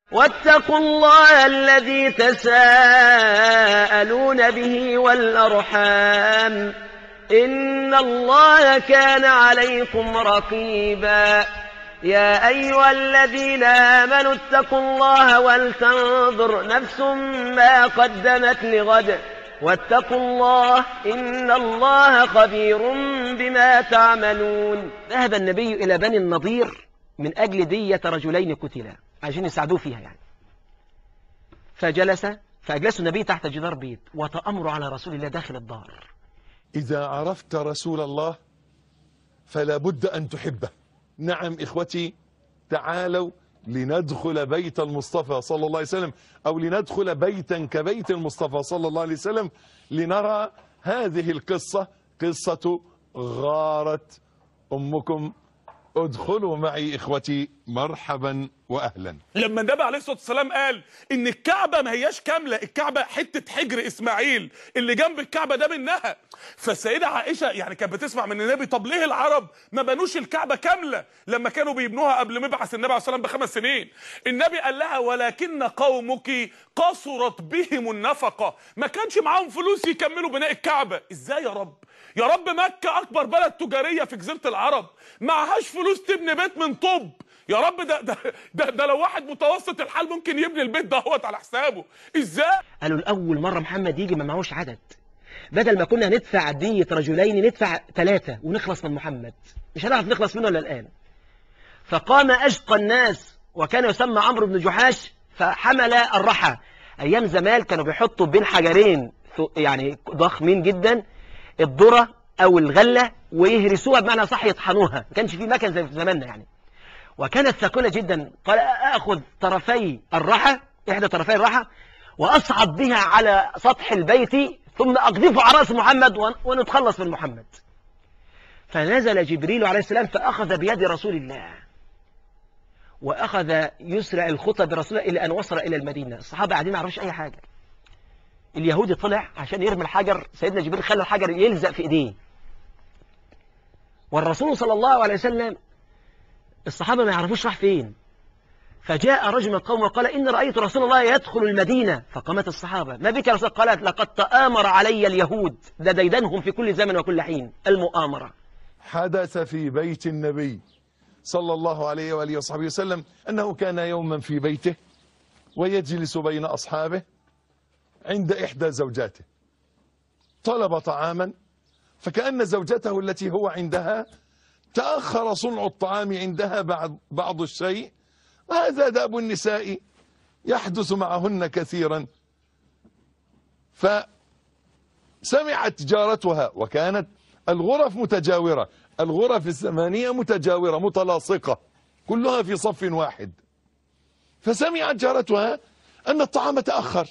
واتقوا الله الذي تساءلون به والأرحام إن الله كان عليكم رقيبا يا أيها الذين آمنوا اتقوا الله ولتنظر نفس ما قدمت لغد واتقوا الله إن الله خبير بما تعملون ذهب النبي إلى بني النضير من أجل دية رجلين قتلا عشان يساعدوه فيها يعني فجلس فأجلسوا النبي تحت جدار بيت وتأمر على رسول الله داخل الدار إذا عرفت رسول الله فلا بد أن تحبه نعم إخوتي تعالوا لندخل بيت المصطفى صلى الله عليه وسلم أو لندخل بيتا كبيت المصطفى صلى الله عليه وسلم لنرى هذه القصة قصة غارة أمكم ادخلوا معي إخوتي مرحبا وأهلا لما النبي عليه الصلاه والسلام قال ان الكعبه ما هياش كامله الكعبه حته حجر اسماعيل اللي جنب الكعبه ده منها فالسيده عائشه يعني كانت بتسمع من النبي طب ليه العرب ما بنوش الكعبه كامله لما كانوا بيبنوها قبل ما يبعث النبي عليه الصلاه والسلام بخمس سنين النبي قال لها ولكن قومك قصرت بهم النفقه ما كانش معاهم فلوس يكملوا بناء الكعبه ازاي يا رب يا رب مكه اكبر بلد تجاريه في جزيره العرب معهاش فلوس تبني بيت من طوب يا رب ده ده ده, ده لو واحد متوسط الحال ممكن يبني البيت دهوت على حسابه ازاي قالوا الأول مرة محمد يجي ما معهوش عدد بدل ما كنا ندفع دية رجلين ندفع ثلاثة ونخلص من محمد مش هنعرف نخلص منه إلا الآن فقام أشقى الناس وكان يسمى عمرو بن جحاش فحمل الرحى أيام زمان كانوا بيحطوا بين حجرين يعني ضخمين جدا الذرة أو الغلة ويهرسوها بمعنى صح يطحنوها ما كانش في مكن زي في زماننا يعني وكانت ثقيلة جدا قال أخذ طرفي الرحى إحدى طرفي الرحى وأصعد بها على سطح البيت ثم أقذفه على رأس محمد ون- ونتخلص من محمد فنزل جبريل عليه السلام فأخذ بيد رسول الله وأخذ يسرع الخطى برسول الله إلى أن وصل إلى المدينة الصحابة قاعدين ما يعرفوش أي حاجة اليهودي طلع عشان يرمي الحجر سيدنا جبريل خلى الحجر يلزق في إيديه والرسول صلى الله عليه وسلم الصحابة ما يعرفوش راح فين فجاء رجل من القوم وقال إن رأيت رسول الله يدخل المدينة فقامت الصحابة ما بك يا رسول الله قالت لقد تآمر علي اليهود ده ديدنهم في كل زمن وكل حين المؤامرة حدث في بيت النبي صلى الله عليه وآله وصحبه وسلم أنه كان يوما في بيته ويجلس بين أصحابه عند إحدى زوجاته طلب طعاما فكأن زوجته التي هو عندها تأخر صنع الطعام عندها بعض, بعض الشيء وهذا داب النساء يحدث معهن كثيرا فسمعت جارتها وكانت الغرف متجاورة الغرف الزمانية متجاورة متلاصقة كلها في صف واحد فسمعت جارتها أن الطعام تأخر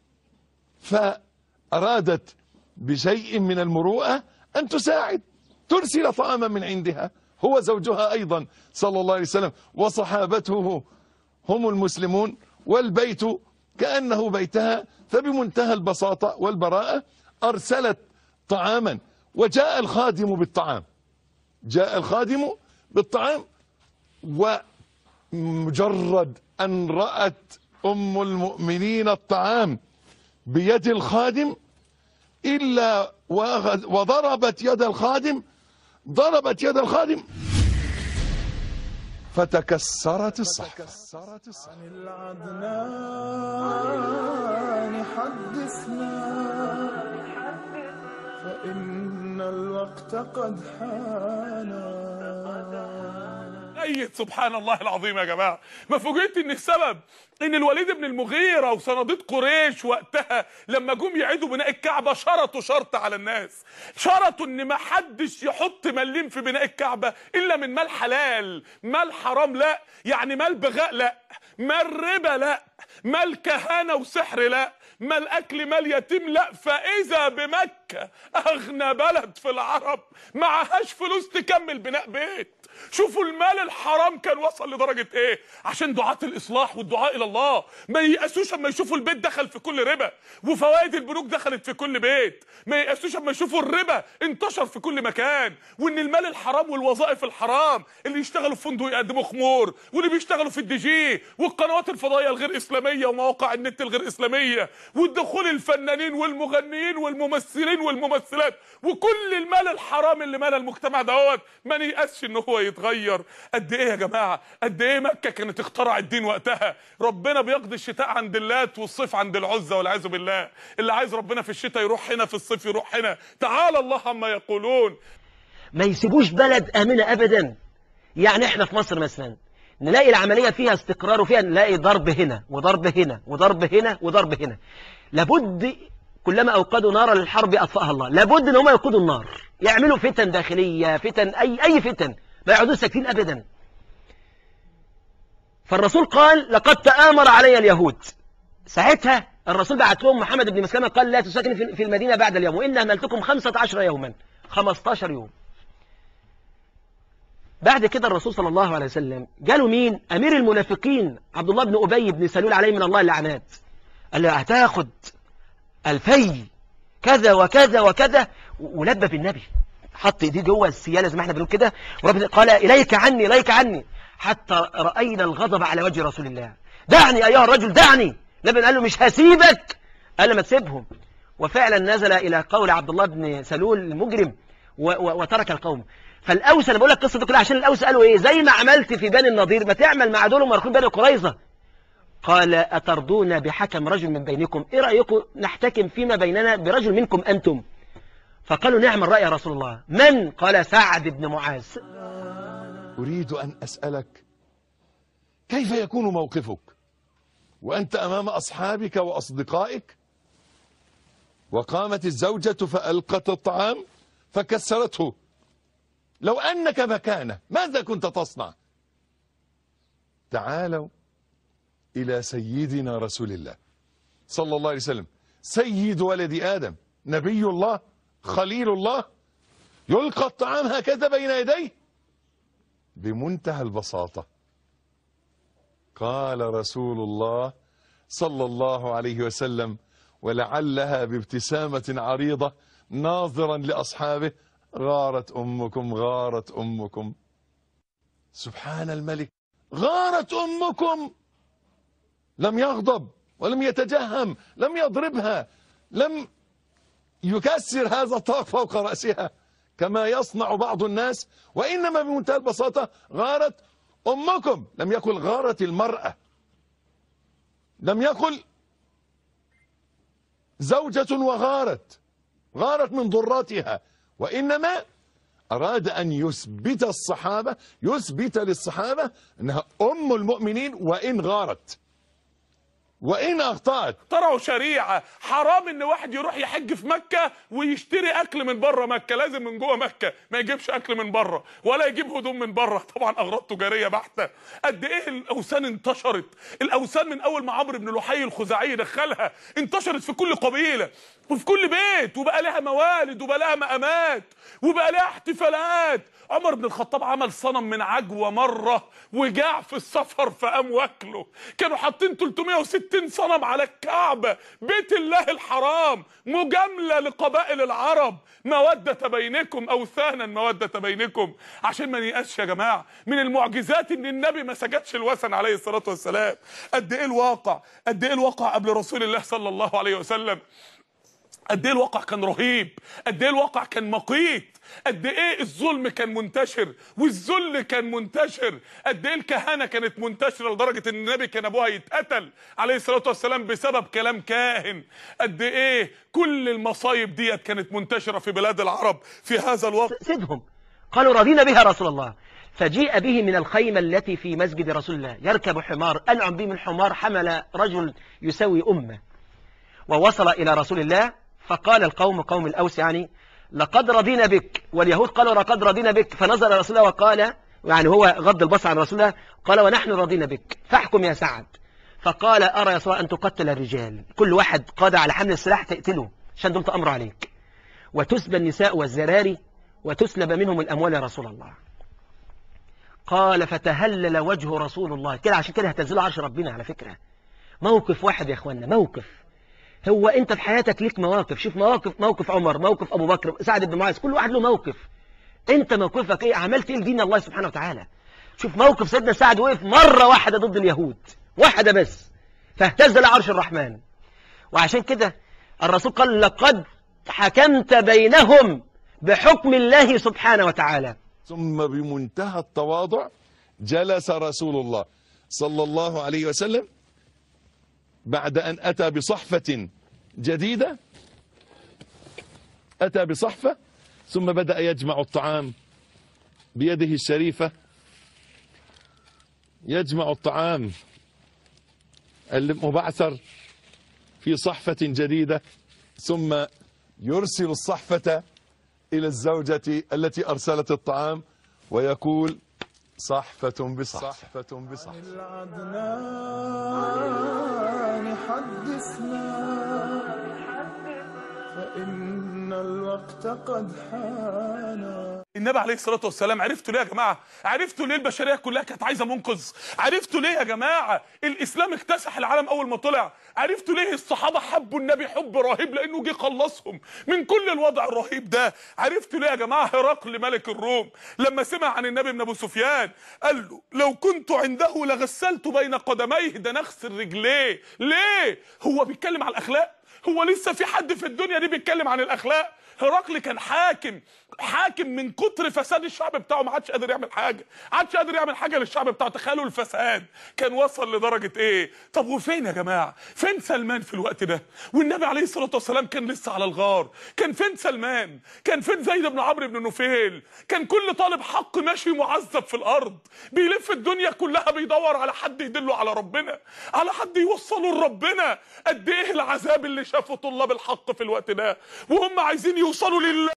فأرادت بشيء من المروءة أن تساعد ترسل طعاما من عندها هو زوجها أيضا صلى الله عليه وسلم وصحابته هم المسلمون والبيت كأنه بيتها فبمنتهى البساطة والبراءة أرسلت طعاما وجاء الخادم بالطعام جاء الخادم بالطعام ومجرد أن رأت أم المؤمنين الطعام بيد الخادم إلا وأخذ- وضربت يد الخادم ضربت يد الخادم فتكسرت الصحفة عن العدنان حدثنا فإن الوقت قد حان ميت سبحان الله العظيم يا جماعه ما فوجئت ان السبب ان الوليد بن المغيره وصناديد قريش وقتها لما جم يعيدوا بناء الكعبه شرطوا شرط على الناس شرطوا ان ما حدش يحط مليم في بناء الكعبه الا من مال حلال مال حرام لا يعني مال بغاء لا مال ربا لا مال كهانه وسحر لا مال اكل مال يتيم لا فاذا بمكه اغنى بلد في العرب معهاش فلوس تكمل بناء بيت شوفوا المال الحرام كان وصل لدرجه ايه عشان دعاه الاصلاح والدعاء الى الله ما ييأسوش اما يشوفوا البيت دخل في كل ربا وفوائد البنوك دخلت في كل بيت ما ييأسوش اما يشوفوا الربا انتشر في كل مكان وان المال الحرام والوظائف الحرام اللي يشتغلوا في فندق يقدموا خمور واللي بيشتغلوا في الدي جي والقنوات الفضائيه الغير اسلاميه ومواقع النت الغير اسلاميه والدخول الفنانين والمغنيين والممثلين والممثلات وكل المال الحرام اللي مال المجتمع دوت ما نيأسش ان هو يتغير قد ايه يا جماعه قد ايه مكه كانت اخترع الدين وقتها ربنا بيقضي الشتاء عند اللات والصيف عند العزى والعياذ بالله اللي عايز ربنا في الشتاء يروح هنا في الصيف يروح هنا تعالى الله عما يقولون ما يسيبوش بلد آمنة أبدا يعني احنا في مصر مثلا نلاقي العملية فيها استقرار وفيها نلاقي ضرب هنا وضرب هنا وضرب هنا وضرب هنا لابد كلما أوقدوا نارا للحرب أطفأها الله لابد ان هم يوقدوا النار يعملوا فتن داخلية فتن أي, أي فتن ما يقعدوا ساكتين أبدا فالرسول قال لقد تآمر علي اليهود ساعتها الرسول بعت لهم محمد بن مسلمة قال لا تساكن في- في المدينة بعد اليوم وإن أهملتكم 15 يوما 15 يوم بعد كده الرسول صلى الله عليه وسلم جاله مين أمير المنافقين عبد الله بن أبي بن سلول عليه من الله اللعنات قال له هتاخد الفي كذا وكذا وكذا و- ولبى بالنبي حط ايديه جوه السياله زي ما احنا بنقول كده ورب قال اليك عني اليك عني حتى راينا الغضب على وجه رسول الله دعني ايها الرجل دعني لبن قال له مش هسيبك قال له ما تسيبهم وفعلا نزل الى قول عبد الله بن سلول المجرم و و وترك القوم فالاوس انا بقول لك القصه دي كلها عشان الاوس قالوا ايه زي ما عملت في بني النضير ما تعمل مع دول ومركون بني قريظه قال أترضون بحكم رجل من بينكم إيه رأيكم نحتكم فيما بيننا برجل منكم أنتم فقالوا نعم الرأي يا رسول الله من قال سعد بن معاذ أريد أن أسألك كيف يكون موقفك وأنت أمام أصحابك وأصدقائك وقامت الزوجة فألقت الطعام فكسرته لو أنك مكانه ماذا كنت تصنع تعالوا إلى سيدنا رسول الله صلى الله عليه وسلم سيد ولد آدم نبي الله خليل الله يلقى الطعام هكذا بين يديه بمنتهى البساطة قال رسول الله صلى الله عليه وسلم ولعلها بابتسامة عريضة ناظرا لأصحابه غارت أمكم غارت أمكم سبحان الملك غارت أمكم لم يغضب ولم يتجهم لم يضربها لم يكسر هذا الطاق فوق رأسها كما يصنع بعض الناس وإنما بمنتهى البساطة غارت أمكم لم يقل غارت المرأة لم يقل زوجة وغارت غارت من ضراتها وإنما أراد أن يثبت الصحابة يثبت للصحابة أنها أم المؤمنين وإن غارت وإن أخطأت اخترعوا شريعه حرام ان واحد يروح يحج في مكه ويشتري اكل من بره مكه لازم من جوه مكه ما يجيبش اكل من بره ولا يجيب هدوم من بره طبعا اغراض تجاريه بحته قد ايه الاوثان انتشرت الاوثان من اول ما عمرو بن لحي الخزاعي دخلها انتشرت في كل قبيله وفي كل بيت وبقى لها موالد وبقى لها مقامات وبقى لها احتفالات عمر بن الخطاب عمل صنم من عجوه مره وجاع في السفر فقام واكله كانوا حاطين 360 صنم على الكعبه بيت الله الحرام مجامله لقبائل العرب موده بينكم اوثانا موده بينكم عشان ما نيأسش يا جماعه من المعجزات ان النبي ما سجدش الوثن عليه الصلاه والسلام قد ايه الواقع قد ايه الواقع قبل رسول الله صلى الله عليه وسلم قد ايه الواقع كان رهيب قد ايه الواقع كان مقيت قد ايه الظلم كان منتشر والذل كان منتشر قد ايه الكهنه كانت منتشره لدرجه ان النبي كان ابوها يتقتل عليه الصلاه والسلام بسبب كلام كاهن قد ايه كل المصايب ديت كانت منتشره في بلاد العرب في هذا الوقت سيدهم قالوا رضينا بها رسول الله فجيء به من الخيمة التي في مسجد رسول الله يركب حمار أنعم به من حمار حمل رجل يسوي أمه ووصل إلى رسول الله فقال القوم قوم الأوس يعني لقد رضينا بك واليهود قالوا لقد رضينا بك فنظر رسول الله وقال يعني هو غض البصر عن رسول الله قال ونحن رضينا بك فاحكم يا سعد فقال أرى يا رسول الله أن تقتل الرجال كل واحد قادر على حمل السلاح تقتله عشان دول أمر عليك وتسبى النساء والزراري وتسلب منهم الأموال يا رسول الله قال فتهلل وجه رسول الله كده عشان كده هتنزلوا عرش ربنا على فكرة موقف واحد يا اخوانا موقف هو انت في حياتك ليك مواقف شوف مواقف موقف عمر موقف ابو بكر سعد بن معاذ كل واحد له موقف انت موقفك ايه عملت ايه لدين الله سبحانه وتعالى شوف موقف سيدنا سعد وقف مرة واحدة ضد اليهود واحدة بس فاهتز لعرش الرحمن وعشان كده الرسول قال لقد حكمت بينهم بحكم الله سبحانه وتعالى ثم بمنتهى التواضع جلس رسول الله صلى الله عليه وسلم بعد أن أتى بصحفة جديدة أتى بصحفة ثم بدأ يجمع الطعام بيده الشريفة يجمع الطعام المبعثر في صحفة جديدة ثم يرسل الصحفة إلى الزوجة التي أرسلت الطعام ويقول صحفة بصحفة صحفة بصحفة العدنان حدثنا فإن الوقت قد حان النبي عليه الصلاه والسلام عرفتوا ليه يا جماعه عرفتوا ليه البشريه كلها كانت عايزه منقذ عرفتوا ليه يا جماعه الاسلام اكتسح العالم اول ما طلع عرفتوا ليه الصحابه حبوا النبي حب رهيب لانه جه خلصهم من كل الوضع الرهيب ده عرفتوا ليه يا جماعه هرقل ملك الروم لما سمع عن النبي بن ابو سفيان قال له لو كنت عنده لغسلت بين قدميه ده نغسل رجليه ليه هو بيتكلم عن الاخلاق هو لسه في حد في الدنيا دي بيتكلم عن الاخلاق هرقل كان حاكم حاكم من كتر فساد الشعب بتاعه ما عادش قادر يعمل حاجه عادش قادر يعمل حاجه للشعب بتاعه تخيلوا الفساد كان وصل لدرجه ايه طب وفين يا جماعه فين سلمان في الوقت ده والنبي عليه الصلاه والسلام كان لسه على الغار كان فين سلمان كان فين زيد بن عمرو بن نفيل كان كل طالب حق ماشي معذب في الارض بيلف الدنيا كلها بيدور على حد يدله على ربنا على حد يوصله لربنا قد ايه العذاب اللي شافه طلاب الحق في الوقت ده وهم عايزين يوصلوا لله